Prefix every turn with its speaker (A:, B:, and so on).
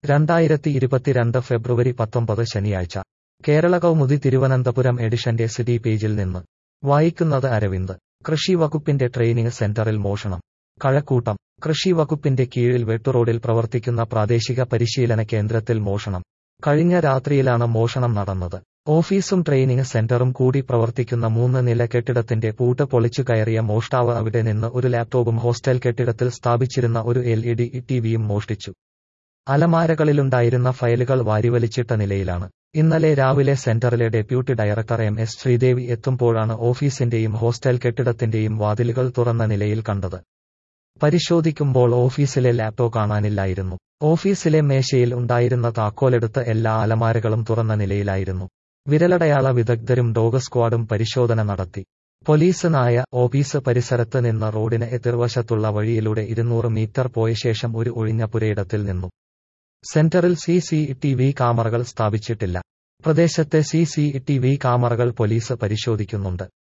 A: രണ്ടായിരത്തി ഇരുപത്തിരണ്ട് ഫെബ്രുവരി പത്തൊമ്പത് ശനിയാഴ്ച കേരള കൗമുദി തിരുവനന്തപുരം എഡിഷന്റെ സിറ്റി പേജിൽ നിന്ന് വായിക്കുന്നത് അരവിന്ദ് കൃഷി വകുപ്പിന്റെ ട്രെയിനിങ് സെന്ററിൽ മോഷണം കഴക്കൂട്ടം കൃഷി വകുപ്പിന്റെ കീഴിൽ വെട്ടുറോഡിൽ പ്രവർത്തിക്കുന്ന പ്രാദേശിക പരിശീലന കേന്ദ്രത്തിൽ മോഷണം കഴിഞ്ഞ രാത്രിയിലാണ് മോഷണം നടന്നത് ഓഫീസും ട്രെയിനിങ് സെന്ററും കൂടി പ്രവർത്തിക്കുന്ന മൂന്ന് നില കെട്ടിടത്തിന്റെ പൂട്ട് പൊളിച്ചു കയറിയ മോഷ്ടാവ് അവിടെ നിന്ന് ഒരു ലാപ്ടോപ്പും ഹോസ്റ്റൽ കെട്ടിടത്തിൽ സ്ഥാപിച്ചിരുന്ന ഒരു എൽ ഇ ഡി ടിവിയും മോഷ്ടിച്ചു അലമാരകളിലുണ്ടായിരുന്ന ഫയലുകൾ വാരിവലിച്ചിട്ട നിലയിലാണ് ഇന്നലെ രാവിലെ സെന്ററിലെ deputy director M S Sreedevi എത്തുമ്പോഴാണ് ഓഫീസിന്റെയും ഹോസ്റ്റൽ കെട്ടിടത്തിന്റെയും വാതിലുകൾ തുറന്ന നിലയിൽ കണ്ടത് പരിശോധിക്കുമ്പോൾ ഓഫീസിലെ ലാപ്ടോപ്പ് കാണാനില്ലായിരുന്നു ഓഫീസിലെ മേശയിൽ ഉണ്ടായിരുന്ന താക്കോലെടുത്ത് എല്ലാ അലമാരകളും തുറന്ന നിലയിലായിരുന്നു വിരലടയാള വിദഗ്ധരും ഡോഗ് സ്ക്വാഡും പരിശോധന നടത്തി പോലീസ് നായ ഓഫീസ് പരിസരത്ത് നിന്ന് റോഡിന് എതിർവശത്തുള്ള വഴിയിലൂടെ ഇരുന്നൂറ് മീറ്റർ പോയ ശേഷം ഒരു ഒഴിഞ്ഞ പുരയിടത്തിൽ നിന്നു സെന്ററിൽ സി സി ടി വി ക്യാമറകൾ സ്ഥാപിച്ചിട്ടില്ല പ്രദേശത്തെ സി സി ടി വി ക്യാമറകൾ പോലീസ് പരിശോധിക്കുന്നുണ്ട്